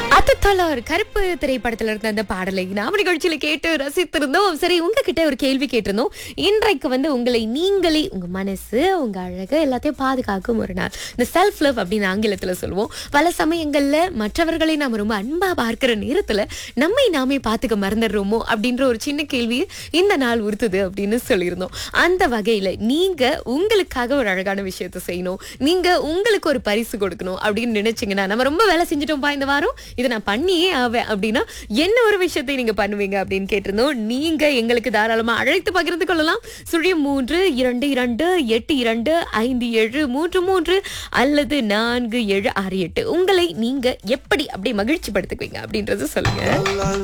அத்தத்தலார் கருப்பு திரைப்படத்துல இருந்த அந்த பாடலை நாம நிகழ்ச்சியில கேட்டு ரசித்திருந்தோம் சரி உங்ககிட்ட ஒரு கேள்வி கேட்டிருந்தோம் இன்றைக்கு வந்து உங்களை நீங்களே உங்க மனசு உங்க அழகு எல்லாத்தையும் பாதுகாக்கும் ஒரு நாள் இந்த செல்ஃப் லவ் அப்படின்னு ஆங்கிலத்துல சொல்லுவோம் பல சமயங்கள்ல மற்றவர்களை நாம ரொம்ப அன்பா பார்க்கிற நேரத்துல நம்மை நாமே பார்த்துக்க மறந்துடுறோமோ அப்படின்ற ஒரு சின்ன கேள்வி இந்த நாள் உறுத்துது அப்படின்னு சொல்லியிருந்தோம் அந்த வகையில நீங்க உங்களுக்காக ஒரு அழகான விஷயத்தை செய்யணும் நீங்க உங்களுக்கு ஒரு பரிசு கொடுக்கணும் அப்படின்னு நினைச்சீங்கன்னா நம்ம ரொம்ப வேலை செஞ்சுட்டோம்ப்பா இந்த வாரம் இதை நான் பண்ணியே ஆவேன் அப்படின்னா என்ன ஒரு விஷயத்தை நீங்க பண்ணுவீங்க அப்படின்னு கேட்டிருந்தோம் நீங்க எங்களுக்கு தாராளமா அழைத்து பகிர்ந்து கொள்ளலாம் சுழியம் மூன்று இரண்டு இரண்டு எட்டு இரண்டு ஐந்து ஏழு மூன்று மூன்று அல்லது நான்கு ஏழு ஆறு எட்டு உங்களை நீங்க எப்படி அப்படி மகிழ்ச்சி படுத்துக்குவீங்க அப்படின்றத சொல்லுங்க